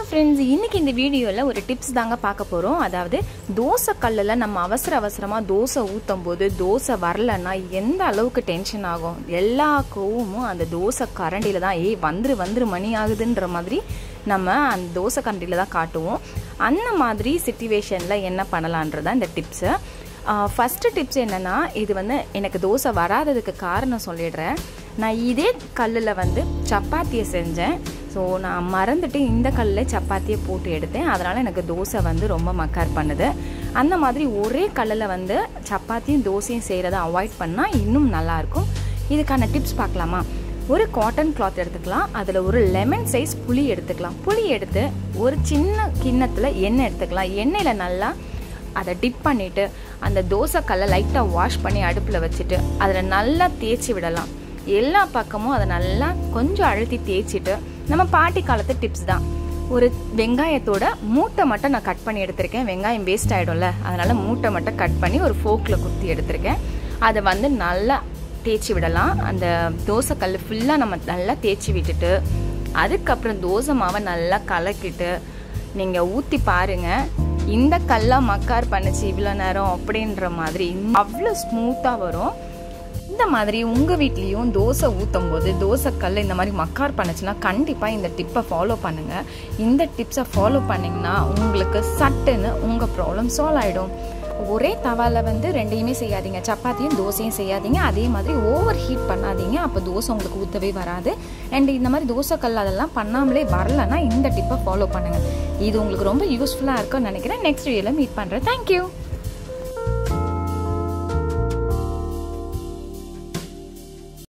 friends இன்னைக்கு இந்த வீடியோவில் ஒரு டிப்ஸ் தாங்க பார்க்க போகிறோம் அதாவது தோசை கல்லில் நம்ம அவசர அவசரமாக தோசை ஊற்றும் போது தோசை வரலன்னா எந்த அளவுக்கு டென்ஷன் ஆகும் எல்லா கோவமும் அந்த தோசை கரண்டியில் தான் ஏய் வந்துரு வந்துரு மணி ஆகுதுன்ற மாதிரி நம்ம அந்த தோசை கரண்டியில் தான் காட்டுவோம் அந்த மாதிரி சுச்சுவேஷனில் என்ன பண்ணலான்றதான் இந்த டிப்ஸு ஃபஸ்ட்டு டிப்ஸ் என்னென்னா இது வந்து எனக்கு தோசை வராததுக்கு காரணம் சொல்லிடுறேன் நான் இதே கல்லில் வந்து சப்பாத்தியை செஞ்சேன் ஸோ நான் மறந்துட்டு இந்த கல்லில் சப்பாத்தியை போட்டு எடுத்தேன் அதனால் எனக்கு தோசை வந்து ரொம்ப மக்கார் பண்ணுது அந்த மாதிரி ஒரே கல்லில் வந்து சப்பாத்தியும் தோசையும் செய்கிறத அவாய்ட் பண்ணால் இன்னும் நல்லாயிருக்கும் இதுக்கான டிப்ஸ் பார்க்கலாமா ஒரு காட்டன் கிளாத் எடுத்துக்கலாம் அதில் ஒரு லெமன் சைஸ் புளி எடுத்துக்கலாம் புளி எடுத்து ஒரு சின்ன கிண்ணத்தில் எண்ணெய் எடுத்துக்கலாம் எண்ணெயில் நல்லா அதை டிப் பண்ணிவிட்டு அந்த தோசை கல்லை லைட்டாக வாஷ் பண்ணி அடுப்பில் வச்சுட்டு அதில் நல்லா தேய்ச்சி விடலாம் எல்லா பக்கமும் அதை நல்லா கொஞ்சம் அழுத்தி தேய்ச்சிட்டு நம்ம பாட்டி காலத்து டிப்ஸ் தான் ஒரு வெங்காயத்தோட மூட்டை மட்டும் நான் கட் பண்ணி எடுத்திருக்கேன் வெங்காயம் வேஸ்ட் ஆகிடும்ல அதனால் மூட்டை மட்டும் கட் பண்ணி ஒரு ஃபோக்கில் குத்தி எடுத்திருக்கேன் அதை வந்து நல்லா தேய்ச்சி விடலாம் அந்த தோசை கல் ஃபுல்லாக நம்ம நல்லா தேய்ச்சி விட்டுட்டு அதுக்கப்புறம் தோசை மாவை நல்லா கலக்கிட்டு நீங்கள் ஊற்றி பாருங்கள் இந்த கல்லா மக்கார் பண்ணுச்சு இவ்வளோ நேரம் அப்படின்ற மாதிரி அவ்வளோ ஸ்மூத்தாக வரும் இந்த மாதிரி உங்கள் வீட்லேயும் தோசை ஊற்றும் போது தோசை கல் இந்த மாதிரி மக்கார் பண்ணுச்சுன்னா கண்டிப்பாக இந்த டிப்பை ஃபாலோ பண்ணுங்கள் இந்த டிப்ஸை ஃபாலோ பண்ணிங்கன்னா உங்களுக்கு சட்டுன்னு உங்கள் ப்ராப்ளம் சால்வ் ஆகிடும் ஒரே தவாவில் வந்து ரெண்டையுமே செய்யாதீங்க சப்பாத்தியும் தோசையும் செய்யாதீங்க அதே மாதிரி ஓவர் ஹீட் பண்ணாதீங்க அப்போ தோசை உங்களுக்கு ஊற்றவே வராது அண்ட் இந்த மாதிரி தோசை கல் அதெல்லாம் பண்ணாமலே வரலன்னா இந்த டிப்பை ஃபாலோ பண்ணுங்கள் இது உங்களுக்கு ரொம்ப யூஸ்ஃபுல்லாக இருக்கும்னு நினைக்கிறேன் நெக்ஸ்ட் வீடியோவில் மீட் பண்ணுறேன் தேங்க்யூ